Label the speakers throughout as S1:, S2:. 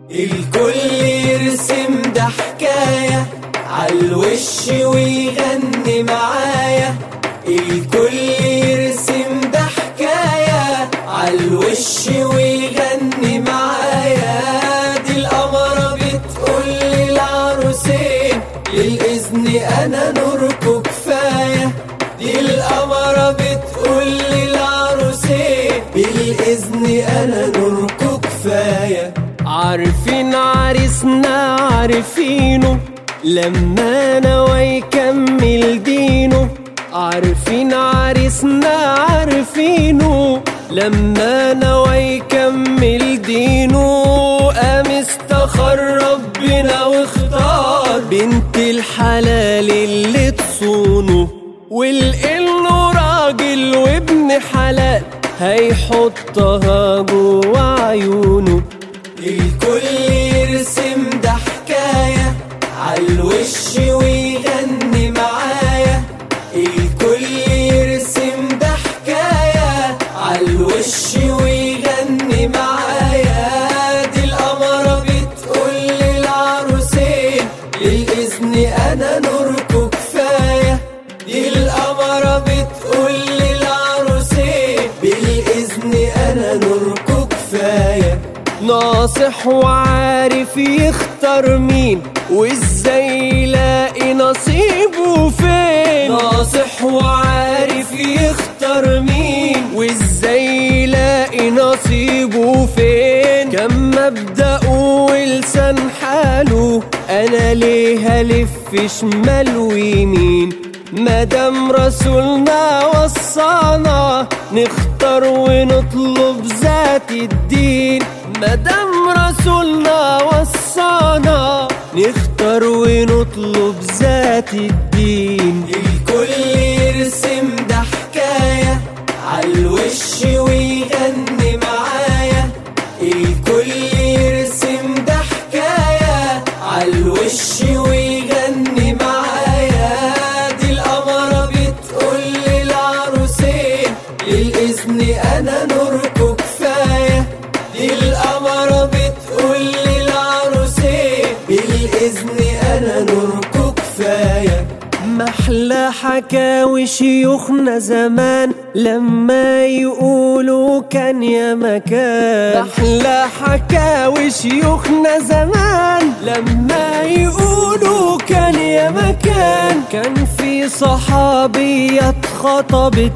S1: الكل يرسم ده حكاية عالوش ويغني معايا الكل يرسم ده حكاية عالوش ويغني معايا دي القمرة بتقول للعروسين للإذن أنا نوركو كفاية دي القمرة بتقول للعروسين بالإذن أنا نوركو كفاية
S2: عارفين عريسنا عارفينه لما نوى يكمل دينه عارفين عريسنا عارفينه لما نوى يكمل دينه قام استخر ربنا واختار بنت الحلال اللي تصونه ولقينه راجل وابن حلال هيحطها جوا عيونه
S1: الكل يرسم ده حكاية عالوش ويغني معايا الكل يرسم ده حكاية عالوش ويغني معايا دي القمرة بتقول للعروسين للإذن أنا نوركو كفاية دي القمرة بتقول للعروسين بالإذن أنا نوركو كفاية
S2: ناصح وعارف يختار مين وازاي يلاقي نصيبه فين ناصح وعارف يختار مين وازاي يلاقي نصيبه فين كم مبدأه ولسان حاله انا ليه هلف شمال ويمين مادام رسولنا وصانا نختار ونطلب ذات الدين مادام رسولنا وصانا نختار ونطلب ذات الدين
S1: الكل يرسم ده حكاية عالوش ويغني معايا الكل يرسم ده حكاية عالوش ويغني معايا دي القمرة بتقول للعروسين للإذن أنا نوركو كفاية دي القمرة بتقول للعروسين بالإذن أنا نوركو كفاية
S2: محلى حكاوي شيوخنا زمان لما يقولوا كان يا مكان محلى حكاوي شيوخنا زمان لما يقولوا كان يا مكان كان في صحابية اتخطبت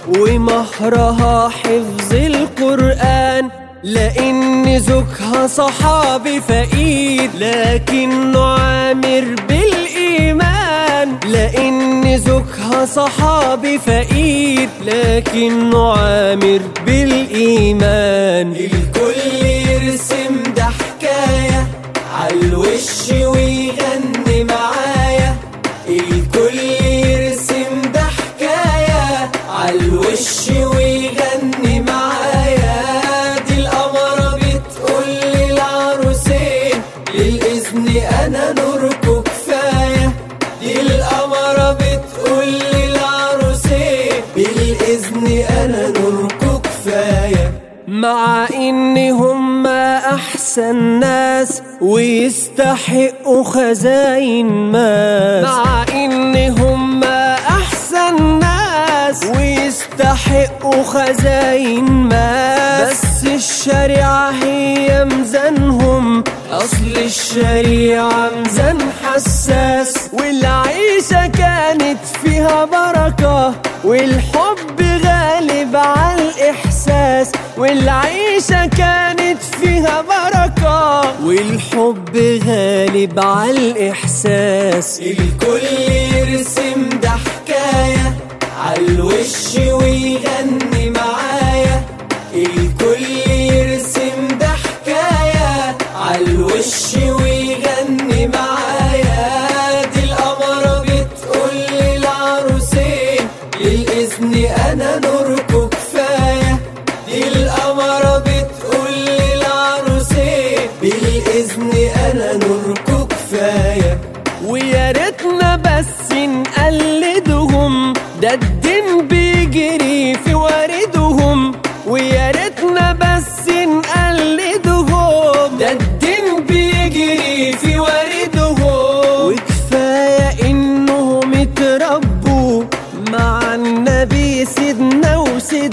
S2: ومهرها حفظ القرآن لأن زوجها صحابي فقير لكنه عامر بالإيمان لأن زوجها صحابي فقير لكنه عامر بالإيمان
S1: الكل يرسم ده حكاية عالوش ويغني معايا الكل يرسم ده حكاية عالوش ويغني معايا دي القمرة بتقول للعروسين للإذن أنا نوركو كفاية دي القمرة بتقول للعروسين بالإذن أنا نوركو كفاية
S2: مع ان هم احسن ناس ويستحقوا خزاين ماس مع ان هم احسن ناس ويستحقوا خزاين ماس بس الشريعة هي ميزانهم اصل الشريعة ميزان حساس والعيشة كانت فيها بركة والحب غالب على الإحساس والعيشة كانت فيها بركة والحب غالب على الإحساس
S1: الكل يرسم ده حكاية عالوش ويغني معايا الكل يرسم ده حكاية عالوش ويغني معايا دي القمرة بتقول للعروسين للإذن أنا نوركو كفاية دي القمرة بتقول للعروسين بالإذن أنا نوركو كفاية
S2: ويا ريتنا بس نقلدهم ده الدين بيجري في واردهم ويا ريتنا بس نقلدهم ده الدين وست